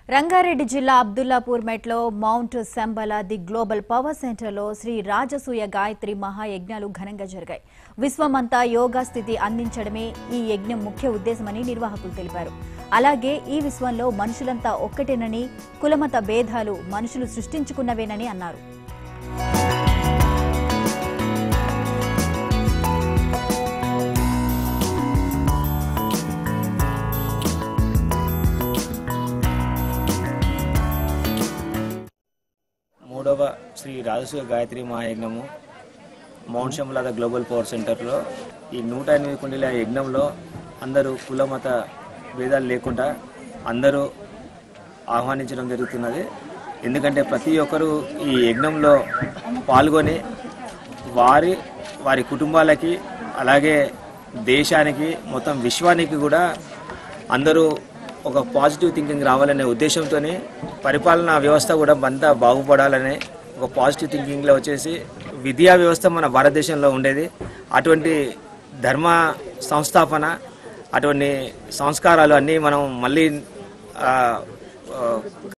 రంగారెడ్డి జిల్లా అబ్దుల్లాపూర్ మెట్లో mount Shambhala the global power సెంటర్లో శ్రీ రాజసూయ గాయత్రి మహాయజ్ఞాలు ఘనంగా జరిగాయి విశ్వమంతా యోగా స్థితి అందించడమే ఈ యజ్ఞం ముఖ్య ఉద్దేశమని నిర్వాహకులు తెలిపారు అలాగే ఈ విశ్వంలో మనుషులంతా ఒక్కటేనని కులమత భేదాలు మనుషులు సృష్టించుకున్నవేనని అన్నారు మూడవ శ్రీ రాజసూయ గాయత్రి మహాయజ్ఞము మౌంట్ శంభలాద గ్లోబల్ పవర్ సెంటర్లో ఈ నూట ఎనిమిది కుండీల యజ్ఞంలో అందరూ కుల మత భేదాలు లేకుండా అందరూ ఆహ్వానించడం జరుగుతున్నది ఎందుకంటే ప్రతి ఒక్కరూ ఈ యజ్ఞంలో పాల్గొని వారి వారి కుటుంబాలకి అలాగే దేశానికి మొత్తం విశ్వానికి కూడా అందరూ ఒక పాజిటివ్ థింకింగ్ రావాలనే ఉద్దేశంతోనే పరిపాలనా వ్యవస్థ కూడా అంతా బాగుపడాలనే ఒక పాజిటివ్ థింకింగ్లో వచ్చేసి విద్యా వ్యవస్థ మన భారతదేశంలో ఉండేది అటువంటి ధర్మ సంస్థాపన అటువంటి సంస్కారాలు అన్నీ మనం మళ్ళీ ఆ, ఆ,